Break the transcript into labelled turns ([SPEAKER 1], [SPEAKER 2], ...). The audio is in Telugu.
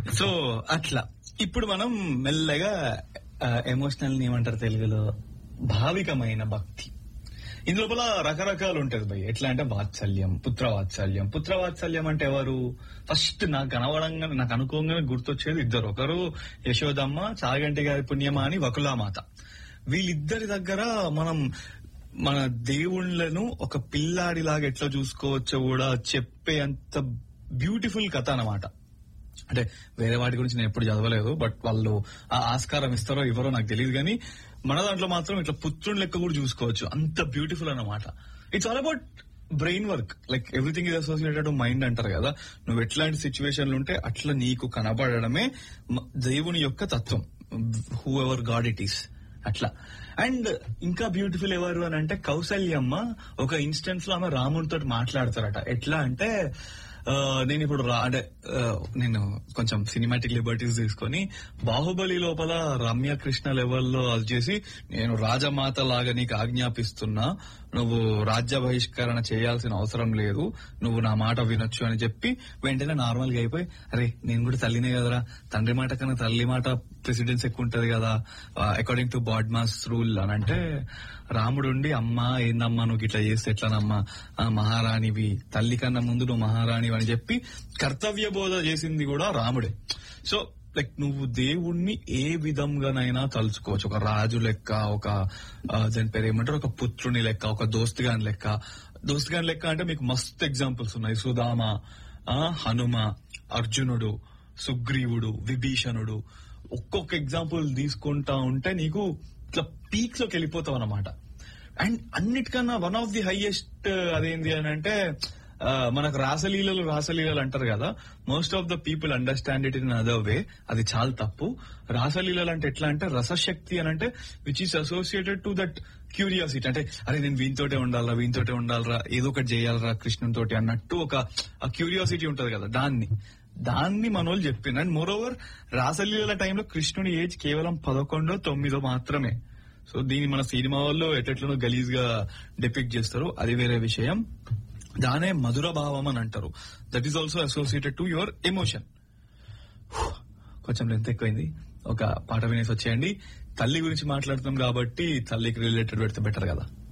[SPEAKER 1] సో అట్లా ఇప్పుడు మనం మెల్లగా ఎమోషనల్ ఏమంటారు తెలుగులో భావికమైన భక్తి ఇందులోపల రకరకాలు ఉంటది భయ్ ఎట్లా అంటే వాత్సల్యం పుత్ర వాత్సల్యం పుత్ర వాత్సల్యం అంటే ఎవరు ఫస్ట్ నాకు కనవడంగా నాకు అనుకోగానే గుర్తొచ్చేది ఇద్దరు ఒకరు యశోదమ్మ చాగంటి గారి పుణ్యమా అని వకులామాత వీళ్ళిద్దరి దగ్గర మనం మన దేవుళ్ళను ఒక పిల్లాడిలాగా ఎట్లా చూసుకోవచ్చో కూడా చెప్పే అంత బ్యూటిఫుల్ కథ అన్నమాట అంటే వేరే వాటి గురించి నేను ఎప్పుడు చదవలేదు బట్ వాళ్ళు ఆ ఆస్కారం ఇస్తారో ఇవ్వరో నాకు తెలియదు కానీ మన దాంట్లో మాత్రం ఇట్లా పుత్రుని లెక్క కూడా చూసుకోవచ్చు అంత బ్యూటిఫుల్ అన్నమాట it's all about brain work like everything is associated mind అంటారు కదా నువ్వు ఎట్లాంటి సిచ్యువేషన్లు ఉంటే అట్లా నీకు కనబడడమే మ- దేవుని యొక్క తత్వం whoever God it is అట్లా అండ్ ఇంకా బ్యూటిఫుల్ ఎవరు అని అంటే కౌసల్యమ్మ ఒక ఇన్స్టెన్స్ లో ఆమె రామునితో మాట్లాడతారట ఎట్లా అంటే ఆ, నేను ఇప్పుడు రా అంటే ఆ, నేను కొంచెం సినిమాటిక్ లిబర్టీస్ తీసుకొని బాహుబలి లోపల రమ్య కృష్ణ లెవెల్లో అది చేసి నేను రాజమాత లాగా నీకు ఆజ్ఞాపిస్తున్నా నువ్వు రాజ్య బహిష్కరణ చేయాల్సిన అవసరం లేదు నువ్వు నా మాట వినొచ్చు అని చెప్పి వెంటనే నార్మల్ గా అయిపోయి అరే నేను కూడా తల్లినే కదరా తండ్రి మాట కన్నా తల్లి మాట ప్రెసిడెన్స్ ఎక్కువ ఉంటది కదా అకార్డింగ్ టు బాడ్మాస్ రూల్ అని అంటే రాముడు ఉండి అమ్మా ఏందమ్మా నువ్వు ఇట్లా చేస్తే ఎట్లానమ్మా ఆ, మహారాణివి తల్లి కన్నా ముందు నువ్వు మహారాణివి అని చెప్పి కర్తవ్య బోధ చేసింది కూడా రాముడే సో లైక్ నువ్వు దేవుణ్ణి ఏ విధంగానైనా తలుచుకోవచ్చు ఒక రాజు లెక్క ఒక ఆ, దాని పేరు ఏమంటారు ఒక పుత్రుని లెక్క ఒక దోస్తుగాని లెక్క దోస్తుగాని లెక్క అంటే మీకు మస్తు ఎగ్జాంపుల్స్ ఉన్నాయి సుధామ ఆ, హనుమ అర్జునుడు సుగ్రీవుడు విభీషణుడు ఒక్కొక్క ఎగ్జాంపుల్ తీసుకుంటా ఉంటే నీకు ఇట్లా పీక్స్ లోకి వెళ్ళిపోతావు అనమాట అండ్ అన్నిటికన్నా వన్ ఆఫ్ ది హైయెస్ట్ అదేంది అని అంటే ఆ, మనకు రాసలీలలు రాసలీలలు అంటారు కదా most of the people understand it in other way అది చాలా తప్పు రాసలీలలు అంటే ఎట్లా అంటే రసశక్తి అని అంటే which is associated to that curiosity అంటే అరే నేను వీనితోటే ఉండాలరా వీనితోటే ఉండాలరా ఏదో ఒకటి చేయాలరా కృష్ణునితోటి అన్నట్టు ఒక క్యూరియాసిటీ ఉంటది కదా దాన్ని దాన్ని మనోళ్ళు చెప్పింది అండ్ మోర్ ఓవర్ రాసలీల టైంలో కృష్ణుని ఏజ్ కేవలం పదకొండో తొమ్మిదో మాత్రమే సో దీన్ని మన సినిమా వాళ్ళు ఎట్లెట్లనో గలీజ్ గా డిపిక్ట్ చేస్తారు అది వేరే విషయం దానే మధుర భావం అని అంటారు that is also associated to your emotion కొంచెం లెంత్ ఎక్కువైంది ఒక పాట వినేసి వచ్చేయండి తల్లి గురించి మాట్లాడుతున్నాం కాబట్టి తల్లికి రిలేటెడ్ పెడితే బెటర్ కదా